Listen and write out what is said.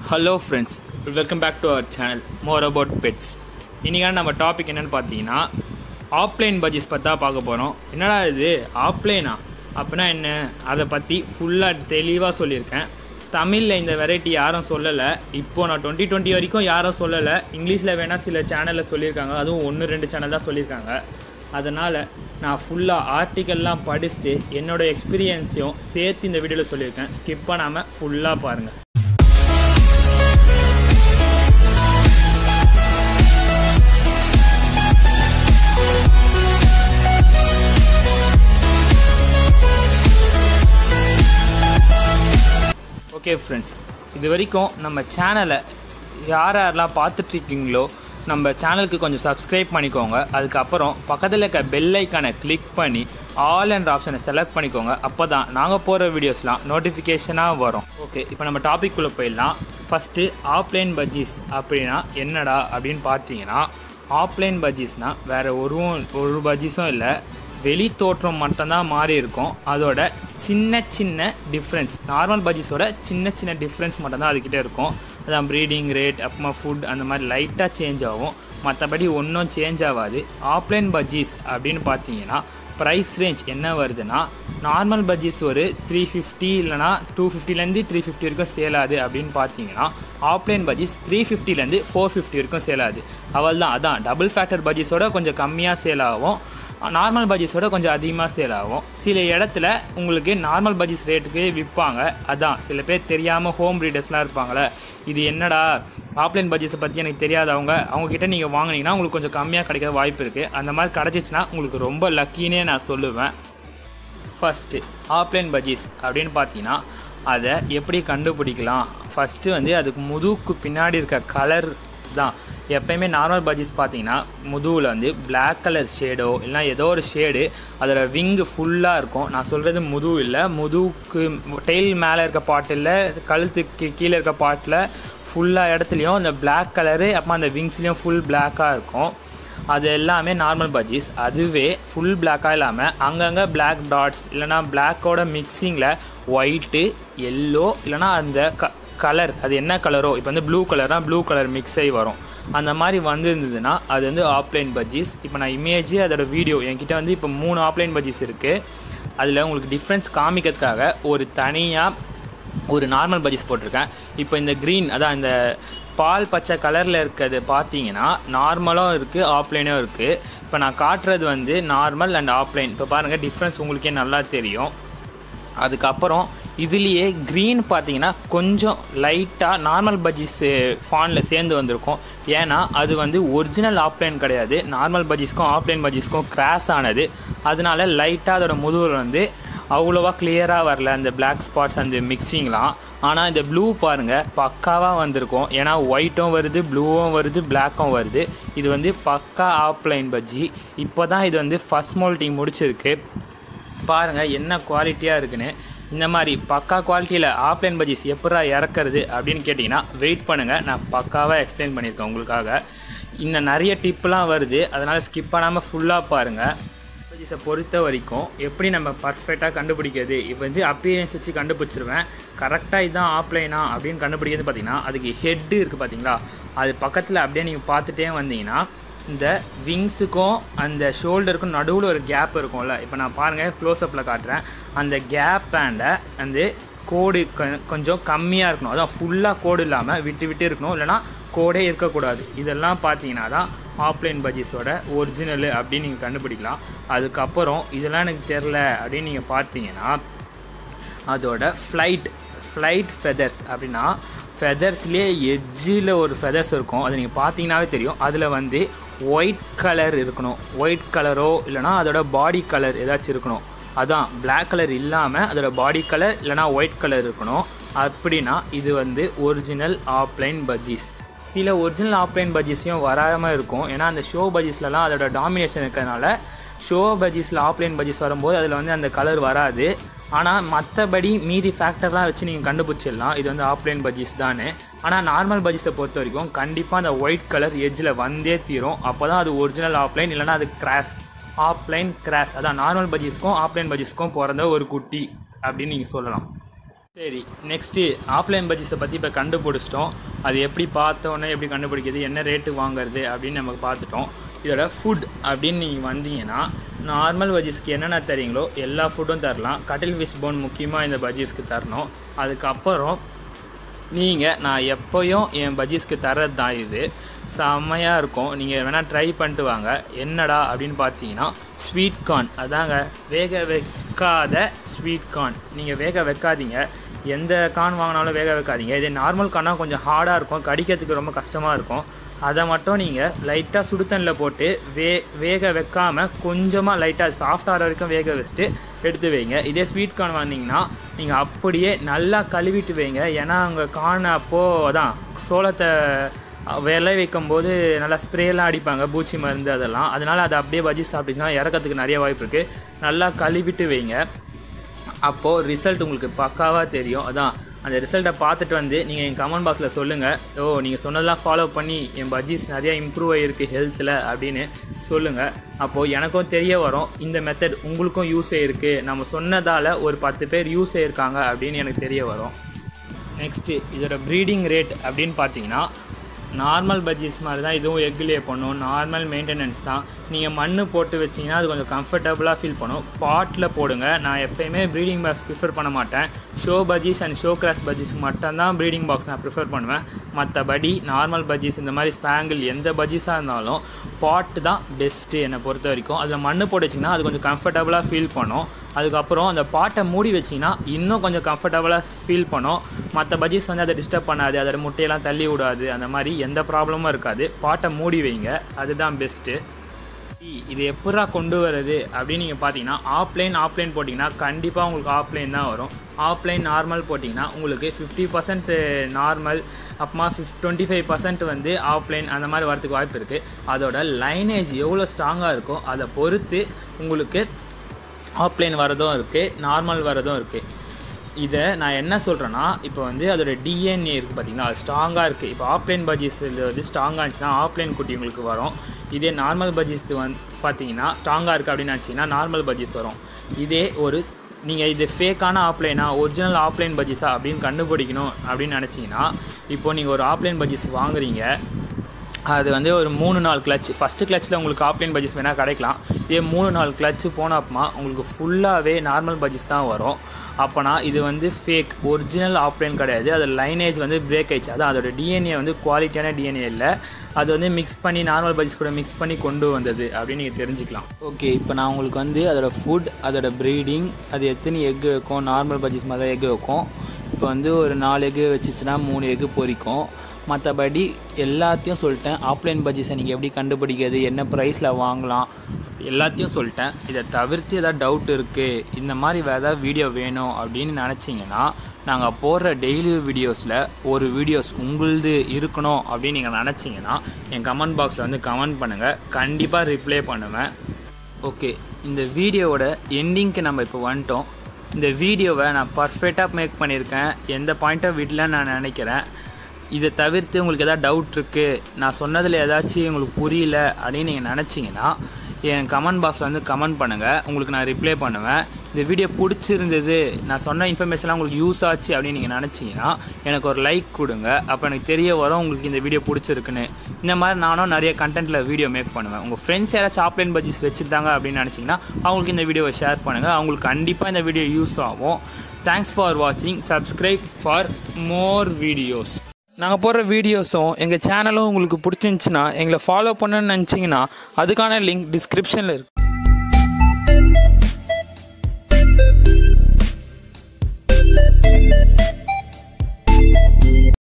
hello friends welcome back to our channel more about pets இன்றைக்கான நம்ம topic என்னென்னு பார்த்தீங்கன்னா ஆஃப்லைன் பஜ்ஜிஸ் பற்றி தான் பார்க்க போகிறோம் என்னடா இது ஆஃப்லைனா அப்படின்னா என்ன அதை பற்றி ஃபுல்லாக தெளிவாக சொல்லியிருக்கேன் தமிழில் இந்த வெரைட்டி யாரும் சொல்லலை இப்போ நான் டுவெண்ட்டி டுவெண்ட்டி வரைக்கும் யாரும் சொல்லலை இங்கிலீஷில் வேணால் சில சேனலில் சொல்லியிருக்காங்க அதுவும் ஒன்று ரெண்டு சேனல் தான் சொல்லியிருக்காங்க அதனால் நான் ஃபுல்லாக ஆர்டிக்கல்லாம் படிச்சுட்டு என்னோட எக்ஸ்பீரியன்ஸையும் சேர்த்து இந்த வீடியோவில் சொல்லியிருக்கேன் ஸ்கிப் பண்ணாமல் ஃபுல்லாக பாருங்கள் ஓகே ஃப்ரெண்ட்ஸ் இது வரைக்கும் நம்ம சேனலை யார் யாரெல்லாம் பார்த்துட்ருக்கீங்களோ நம்ம சேனலுக்கு கொஞ்சம் சப்ஸ்கிரைப் பண்ணிக்கோங்க அதுக்கப்புறம் பக்கத்தில் இருக்க பெல் ஐக்கானை கிளிக் பண்ணி ஆல் அண்ட் ஆப்ஷனை செலக்ட் பண்ணிக்கோங்க அப்போ தான் நாங்கள் போகிற வீடியோஸ்லாம் நோட்டிஃபிகேஷனாக வரும் ஓகே இப்போ நம்ம டாபிக் குள்ளே போயிடலாம் ஃபஸ்ட்டு ஆஃப்லைன் பஜ்ஜீஸ் அப்படின்னா என்னடா அப்படின்னு பார்த்தீங்கன்னா ஆஃப்லைன் பஜ்ஜீஸ்னால் வேறு ஒரு ஒரு பஜ்ஜீஸும் இல்லை வெளி தோற்றம் மட்டும்தான் மாறி இருக்கும் அதோட சின்ன சின்ன டிஃப்ரென்ஸ் நார்மல் பஜ்ஜீஸோட சின்ன சின்ன டிஃப்ரென்ஸ் மட்டும்தான் அதுக்கிட்ட இருக்கும் அதான் ப்ரீடிங் ரேட் அப்புறமா ஃபுட் அந்த மாதிரி லைட்டாக சேஞ்ச் ஆகும் மற்றபடி ஒன்றும் சேஞ்ச் ஆகாது ஆஃப்லைன் பஜ்ஜீஸ் அப்படின்னு பார்த்தீங்கன்னா ப்ரைஸ் ரேஞ்ச் என்ன வருதுன்னா நார்மல் பஜ்ஜீஸ் ஒரு த்ரீ ஃபிஃப்டி இல்லைனா டூ ஃபிஃப்டிலேருந்து த்ரீ ஃபிஃப்டி வரைக்கும் சேல் ஆகுது அப்படின்னு பார்த்தீங்கன்னா ஆஃப்லைன் பஜ்ஜீஸ் த்ரீ ஃபிஃப்டிலேருந்து ஃபோர் ஃபிஃப்டி வரைக்கும் சேல் ஆகுது அவள் தான் அதான் டபுள் ஃபேக்டர் பஜ்ஜீஸோட கொஞ்சம் கம்மியாக சேல் ஆகும் நார்மல் பஜ்ஜீஸோட கொஞ்சம் அதிகமாக சேல் ஆகும் சில இடத்துல உங்களுக்கு நார்மல் பஜ்ஜீஸ் ரேட்டுக்கு விற்பாங்க அதான் சில பேர் தெரியாமல் ஹோம் ப்ரீடர்ஸ்லாம் இருப்பாங்களே இது என்னடா ஆஃப்லைன் பஜ்ஜீஸை பற்றி எனக்கு தெரியாதவங்க அவங்கக்கிட்ட நீங்கள் வாங்கினீங்கன்னா உங்களுக்கு கொஞ்சம் கம்மியாக கிடைக்க வாய்ப்பு இருக்குது அந்த மாதிரி கிடச்சிச்சின்னா உங்களுக்கு ரொம்ப லக்கின்னே நான் சொல்லுவேன் ஃபஸ்ட்டு ஆஃப்லைன் பஜ்ஜீஸ் அப்படின்னு பார்த்தீங்கன்னா அதை எப்படி கண்டுபிடிக்கலாம் ஃபஸ்ட்டு வந்து அதுக்கு முதுகுக்கு பின்னாடி இருக்க கலர் தான் எப்பயுமே நார்மல் பஜ்ஜீஸ் பார்த்தீங்கன்னா முதுகில் வந்து பிளாக் கலர் ஷேடோ இல்லைனா ஏதோ ஒரு ஷேடு அதோட விங்கு ஃபுல்லாக இருக்கும் நான் சொல்கிறது முதுகு இல்லை முதுகுக்கு டெய்ல் மேலே இருக்க பாட்டில் கழுத்துக்கு கீழே இருக்க பாட்டில் ஃபுல்லாக இடத்துலையும் அந்த பிளாக் கலரு அப்புறமா அந்த விங்ஸ்லேயும் ஃபுல் பிளாக்காக இருக்கும் அது எல்லாமே நார்மல் பஜ்ஜீஸ் அதுவே ஃபுல் பிளாக்காக இல்லாமல் அங்கங்கே பிளாக் டாட்ஸ் இல்லைனா பிளாக்கோட மிக்சிங்கில் ஒயிட்டு எல்லோ இல்லைனா அந்த க கலர் அது என்ன கலரோ இப்போ வந்து ப்ளூ கலர்னால் ப்ளூ கலர் மிக்ஸ் ஆகி வரும் அந்த மாதிரி வந்திருந்ததுன்னா அது வந்து ஆஃப்லைன் பஜ்ஜீஸ் இப்போ நான் இமேஜ் அதோட வீடியோ என்கிட்ட வந்து இப்போ மூணு ஆஃப்லைன் பஜ்ஜீஸ் இருக்குது அதில் உங்களுக்கு டிஃப்ரென்ஸ் காமிக்கிறதுக்காக ஒரு தனியாக ஒரு நார்மல் பஜ்ஜீஸ் போட்டிருக்கேன் இப்போ இந்த க்ரீன் அதான் இந்த பால் பச்சை கலரில் இருக்கிறது பார்த்தீங்கன்னா நார்மலும் இருக்குது ஆஃப்லைனும் இருக்குது இப்போ நான் காட்டுறது வந்து நார்மல் அண்ட் ஆஃப்லைன் இப்போ பாருங்கள் டிஃப்ரென்ஸ் உங்களுக்கே நல்லா தெரியும் அதுக்கப்புறம் இதுலேயே க்ரீன் பார்த்தீங்கன்னா கொஞ்சம் லைட்டாக நார்மல் பஜ்ஜீஸ் ஃபானில் சேர்ந்து வந்திருக்கும் ஏன்னா அது வந்து ஒரிஜினல் ஆஃப்லைன் கிடையாது நார்மல் பஜ்ஜீஸ்க்கும் ஆஃப்லைன் பஜ்ஜீஸ்க்கும் கிராஸ் ஆனது அதனால லைட்டாக அதோட முதுகில் வந்து அவ்வளோவா கிளியராக வரல அந்த பிளாக் ஸ்பாட்ஸ் அந்த மிக்சிங்லாம் ஆனால் இந்த ப்ளூ பாருங்கள் பக்காவாக வந்திருக்கும் ஏன்னா ஒயிட்டும் வருது ப்ளூவும் வருது பிளாக்கும் வருது இது வந்து பக்கா ஆஃப்லைன் பஜ்ஜி இப்போ தான் இது வந்து ஃபஸ்ட் மோல்ட்டிங் முடிச்சிருக்கு பாருங்கள் என்ன குவாலிட்டியாக இருக்குன்னு இந்த மாதிரி பக்கா குவாலிட்டியில் ஆஃப்லைன் பஜ்ஜீஸ் எப்படா இறக்குறது அப்படின்னு கேட்டிங்கன்னா வெயிட் பண்ணுங்கள் நான் பக்காவாக எக்ஸ்பிளைன் பண்ணியிருக்கேன் உங்களுக்காக இந்த நிறைய டிப்லாம் வருது அதனால் ஸ்கிப் பண்ணாமல் ஃபுல்லாக பாருங்கள் பஜ்ஜீஸை பொறுத்த வரைக்கும் எப்படி நம்ம பர்ஃபெக்டாக கண்டுபிடிக்கிறது இப்போ வந்து அப்பீரியன்ஸ் வச்சு கண்டுபிடிச்சிருவேன் கரெக்டாக இதுதான் ஆஃப்லைனா அப்படின்னு கண்டுபிடிக்கிறது பார்த்தீங்கன்னா அதுக்கு ஹெட்டு இருக்குது பார்த்தீங்களா அது பக்கத்தில் அப்படியே நீங்கள் பார்த்துட்டே வந்தீங்கன்னா இந்த விங்ஸுக்கும் அந்த ஷோல்டருக்கும் நடுவில் ஒரு கேப் இருக்கும்ல இப்போ நான் பாருங்கள் க்ளோஸ்அப்பில் காட்டுறேன் அந்த கேப் அண்டை அந்த கோடு கொஞ்சம் கம்மியாக இருக்கணும் அதான் ஃபுல்லாக கோடு இல்லாமல் விட்டு விட்டு இருக்கணும் இல்லைனா கோடே இருக்கக்கூடாது இதெல்லாம் பார்த்தீங்கன்னா தான் ஆஃப்லைன் பஜ்ஜீஸோட ஒரிஜினலு அப்படின்னு நீங்கள் கண்டுபிடிக்கலாம் அதுக்கப்புறம் இதெல்லாம் எனக்கு தெரில அப்படின்னு நீங்கள் பார்த்தீங்கன்னா அதோட ஃப்ளைட் ஃப்ளைட் ஃபெதர்ஸ் அப்படின்னா ஃபெதர்ஸ்லேயே எஜ்ஜில் ஒரு ஃபெதர்ஸ் இருக்கும் அது நீங்கள் பார்த்தீங்கன்னாவே தெரியும் அதில் வந்து ஒயிட் கலர் இருக்கணும் ஒயிட் கலரோ இல்லைனா அதோட பாடி கலர் ஏதாச்சும் இருக்கணும் அதான் பிளாக் கலர் இல்லாமல் அதோட பாடி கலர் இல்லைனா ஒயிட் கலர் இருக்கணும் அப்படின்னா இது வந்து ஒரிஜினல் ஆஃப்லைன் பஜ்ஜீஸ் சில ஒரிஜினல் ஆஃப்லைன் பஜ்ஜீஸையும் வராமல் இருக்கும் ஏன்னா அந்த ஷோ பஜ்ஜீஸ்லலாம் அதோட டாமினேஷன் இருக்கிறதுனால ஷோ பஜ்ஜீஸில் ஆஃப்லைன் பஜ்ஜீஸ் வரும்போது அதில் வந்து அந்த கலர் வராது ஆனால் மற்றபடி மீதி ஃபேக்டர்லாம் வச்சு நீங்கள் கண்டுபிடிச்சிடலாம் இது வந்து ஆஃப்லைன் பஜ்ஜீஸ் தானே ஆனால் நார்மல் பஜ்ஜீஸை பொறுத்த வரைக்கும் கண்டிப்பாக அந்த ஒயிட் கலர் எஜ்ஜில் வந்தே தீரும் அப்போ தான் அது ஒரிஜினல் ஆஃப்லைன் இல்லைனா அது கிராஸ் ஆஃப்லைன் கிராஸ் அதான் நார்மல் பஜ்ஜீஸ்க்கும் ஆஃப்லைன் பஜ்ஜீஸ்க்கும் பிறந்த ஒரு குட்டி அப்படின்னு நீங்கள் சொல்லலாம் சரி நெக்ஸ்ட்டு ஆஃப்லைன் பஜ்ஜிஸை பற்றி இப்போ கண்டுபிடிச்சிட்டோம் அது எப்படி பார்த்தோன்னே எப்படி கண்டுபிடிக்கிறது என்ன ரேட்டு வாங்குறது அப்படின்னு நமக்கு பார்த்துட்டோம் இதோட ஃபுட் அப்படின்னு நீங்கள் வந்தீங்கன்னா நார்மல் பஜ்ஜிஸ்க்கு என்னென்ன தரீங்களோ எல்லா ஃபுட்டும் தரலாம் கட்டில் ஃபிஷ் போன் முக்கியமாக இந்த பஜ்ஜிஸ்க்கு தரணும் அதுக்கப்புறம் நீங்கள் நான் எப்போயும் என் பஜ்ஜிஸ்க்கு தர்றது தான் இது செம்மையாக இருக்கும் நீங்கள் வேணால் ட்ரை பண்ணிட்டு வாங்க என்னடா அப்படின்னு பார்த்தீங்கன்னா ஸ்வீட் கார்ன் அதாங்க வேக வைக்காத ஸ்வீட் கார்ன் நீங்கள் வேக வைக்காதீங்க எந்த கார்ன் வாங்கினாலும் வேக வைக்காதீங்க இதே நார்மல் கார்னாக கொஞ்சம் ஹார்டாக இருக்கும் கடிக்கிறதுக்கு ரொம்ப கஷ்டமாக இருக்கும் அதை மட்டும் நீங்கள் லைட்டாக சுடுதண்ணில் போட்டு வே வேக வைக்காமல் கொஞ்சமாக லைட்டாக சாஃப்ட் ஆகிற வரைக்கும் வேக வச்சுட்டு எடுத்து வைங்க இதே ஸ்வீட் கார்ன் வாங்கினீங்கன்னா நீங்கள் அப்படியே நல்லா கழுவிட்டு வைங்க ஏன்னா அங்கே கார்ன் அப்போது அதான் சோளத்தை விளை வைக்கும் போது நல்லா ஸ்ப்ரேலாம் அடிப்பாங்க பூச்சி மருந்து அதெல்லாம் அதனால் அதை அப்படியே பஜ்ஜி சாப்பிட்டுச்சுன்னா இறக்கிறதுக்கு நிறைய வாய்ப்பு இருக்குது நல்லா கழுவிட்டு வைங்க அப்போது ரிசல்ட் உங்களுக்கு பக்காவாக தெரியும் அதான் அந்த ரிசல்ட்டை பார்த்துட்டு வந்து நீங்கள் என் கமெண்ட் பாக்ஸில் சொல்லுங்கள் ஓ நீங்கள் சொன்னதெல்லாம் ஃபாலோ பண்ணி என் பஜ்ஜிஸ் நிறையா இம்ப்ரூவ் ஆகிருக்கு ஹெல்த்தில் அப்படின்னு சொல்லுங்கள் அப்போது எனக்கும் தெரிய வரும் இந்த மெத்தட் உங்களுக்கும் யூஸ் ஆகிருக்கு நம்ம சொன்னதால் ஒரு பத்து பேர் யூஸ் ஆகிருக்காங்க அப்படின்னு எனக்கு தெரிய வரும் நெக்ஸ்ட்டு இதோட ப்ரீடிங் ரேட் அப்படின்னு பார்த்தீங்கன்னா நார்மல் பஜ்ஜிஸ் மாதிரி தான் இதுவும் எக்லேயே பண்ணும் நார்மல் மெயின்டெனன்ஸ் தான் நீங்கள் மண் போட்டு வச்சிங்கன்னா அது கொஞ்சம் கம்ஃபர்டபுளாக ஃபீல் பண்ணும் பாட்டில் போடுங்க நான் எப்போயுமே ப்ரீடிங் பாக்ஸ் ப்ரிஃபர் பண்ண மாட்டேன் show budgies and show cross பஜ்ஜிஸ்க்கு மட்டும்தான் ப்ரீடிங் பாக்ஸ் நான் ப்ரிஃபர் பண்ணுவேன் மற்றபடி நார்மல் பஜ்ஜிஸ் இந்த மாதிரி ஸ்பேங்கிள் எந்த பஜ்ஜிஸாக இருந்தாலும் பாட்டு தான் பெஸ்ட்டு என்னை பொறுத்த வரைக்கும் அதில் மண் போட்டு வச்சிங்கன்னா அது கொஞ்சம் கம்ஃபர்டபுளாக ஃபீல் பண்ணும் அதுக்கப்புறம் அந்த பாட்டை மூடி வச்சிங்கன்னா இன்னும் கொஞ்சம் கம்ஃபர்டபுளாக ஃபீல் பண்ணும் மற்ற பஜ்ஜிஸ் வந்து அதை டிஸ்டர்ப் பண்ணாது அதோட முட்டையெல்லாம் தள்ளி விடாது அந்த மாதிரி எந்த ப்ராப்ளமும் இருக்காது பாட்டை மூடி வைங்க அதுதான் பெஸ்ட்டு இது எப்படா கொண்டு வர்றது அப்படின்னு நீங்கள் பார்த்தீங்கன்னா ஆஃப்லைன் ஆஃப்லைன் போட்டிங்கன்னா கண்டிப்பாக உங்களுக்கு ஆஃப்லைன் தான் வரும் ஆஃப்லைன் நார்மல் போட்டிங்கன்னா உங்களுக்கு ஃபிஃப்டி பர்சன்ட் நார்மல் அப்புறமா ஃபிஃப் டுவெண்ட்டி ஃபைவ் பர்சன்ட் வந்து ஆஃப்லைன் அந்த மாதிரி வரதுக்கு வாய்ப்பு இருக்குது அதோட லைனேஜ் எவ்வளோ ஸ்ட்ராங்காக இருக்கோ அதை பொறுத்து உங்களுக்கு ஆஃப்லைன் வரதும் இருக்குது நார்மல் வரதும் இருக்குது இதை நான் என்ன சொல்கிறேன்னா இப்போ வந்து அதோட டிஎன்ஏ இருக்குது பார்த்தீங்களா அது ஸ்ட்ராங்காக இருக்குது இப்போ ஆஃப்லைன் பஜ்ஜிஸ் வந்து ஸ்ட்ராங்காக இருந்துச்சுன்னா ஆஃப்லைன் குட்டி உங்களுக்கு வரும் இதே நார்மல் பஜ்ஜிஸ் வந்து பார்த்தீங்கன்னா ஸ்ட்ராங்காக இருக்குது அப்படின்னு நினச்சிங்கன்னா நார்மல் பஜ்ஜிஸ் வரும் இதே ஒரு நீங்கள் இது ஃபேக்கான ஆஃப்லைனா ஒரிஜினல் ஆஃப்லைன் பஜ்ஜிஸா அப்படின்னு கண்டுபிடிக்கணும் அப்படின்னு நினச்சிங்கன்னா இப்போ நீங்கள் ஒரு ஆஃப்லைன் பஜ்ஜிஸ் வாங்குறீங்க அது வந்து ஒரு மூணு நாள் கிளச் ஃபஸ்ட்டு கிளச்சில் உங்களுக்கு ஆஃப்லைன் பஜ்ஜிஸ் வேணால் கிடைக்கலாம் இதே மூணு நாள் கிளச்சு போனப்பமா உங்களுக்கு ஃபுல்லாகவே நார்மல் பஜ்ஜிஸ் தான் வரும் அப்போனா இது வந்து ஃபேக் ஒரிஜினல் ஆஃப்லைன் கிடையாது அது லைனேஜ் வந்து பிரேக் ஆயிடுச்சு அதான் அதோட டிஎன்ஏ வந்து குவாலிட்டியான டிஎன்ஏ இல்லை அது வந்து மிக்ஸ் பண்ணி நார்மல் பஜ்ஜிஸ் கூட மிக்ஸ் பண்ணி கொண்டு வந்தது அப்படின்னு நீங்கள் தெரிஞ்சுக்கலாம் ஓகே இப்போ நான் உங்களுக்கு வந்து அதோட ஃபுட் அதோட ப்ரீடிங் அது எத்தனை எக் வைக்கும் நார்மல் பஜ்ஜிஸ் மாதிரி தான் எக் வைக்கும் இப்போ வந்து ஒரு நாலு எக்கு வச்சுச்சுன்னா மூணு எக்கு பொரிக்கும் மற்றபடி எல்லாத்தையும் சொல்லிட்டேன் ஆஃப்லைன் பஜ்ஜிஸை நீங்கள் எப்படி கண்டுபிடிக்கிறது என்ன ப்ரைஸில் வாங்கலாம் எல்லாத்தையும் சொல்லிட்டேன் இதை தவிர்த்து ஏதாவது டவுட் இருக்குது இந்த மாதிரி வேறு ஏதாவது வீடியோ வேணும் அப்படின்னு நினச்சிங்கன்னா நாங்கள் போடுற டெய்லி வீடியோஸில் ஒரு வீடியோஸ் உங்களுது இருக்கணும் அப்படின்னு நீங்கள் நினச்சிங்கன்னா என் கமெண்ட் பாக்ஸில் வந்து கமெண்ட் பண்ணுங்கள் கண்டிப்பாக ரிப்ளை பண்ணுவேன் ஓகே இந்த வீடியோவோட எண்டிங்க்கு நம்ம இப்போ வந்துட்டோம் இந்த வீடியோவை நான் பர்ஃபெக்டாக மேக் பண்ணியிருக்கேன் எந்த பாயிண்ட் ஆஃப் வியூவில் நான் நினைக்கிறேன் இதை தவிர்த்து உங்களுக்கு எதாவது டவுட் இருக்குது நான் சொன்னதில் ஏதாச்சும் உங்களுக்கு புரியல அப்படின்னு நீங்கள் நினச்சிங்கன்னா என் கமெண்ட் பாக்ஸில் வந்து கமெண்ட் பண்ணுங்கள் உங்களுக்கு நான் ரிப்ளை பண்ணுவேன் இந்த வீடியோ பிடிச்சிருந்தது நான் சொன்ன இன்ஃபர்மேஷன்லாம் உங்களுக்கு யூஸ் ஆச்சு அப்படின்னு நீங்கள் நினச்சிங்கன்னா எனக்கு ஒரு லைக் கொடுங்க அப்போ எனக்கு தெரிய வரும் உங்களுக்கு இந்த வீடியோ பிடிச்சிருக்குன்னு இந்த மாதிரி நானும் நிறைய கண்டென்ட்டில் வீடியோ மேக் பண்ணுவேன் உங்கள் ஃப்ரெண்ட்ஸ் யாராச்சும் ஆப்லைன் பட்ஜெட்ஸ் வச்சுருந்தாங்க அப்படின்னு நினச்சிங்கன்னா அவங்களுக்கு இந்த வீடியோவை ஷேர் பண்ணுங்கள் அவங்களுக்கு கண்டிப்பாக இந்த வீடியோ யூஸ் ஆகும் தேங்க்ஸ் ஃபார் வாட்சிங் சப்ஸ்கிரைப் ஃபார் மோர் வீடியோஸ் நாங்கள் போடுற வீடியோஸும் எங்கள் சேனலும் உங்களுக்கு பிடிச்சிருந்துச்சின்னா எங்களை ஃபாலோ பண்ணணும்னு நினச்சிங்கன்னா அதுக்கான லிங்க் டிஸ்கிரிப்ஷனில் இருக்குது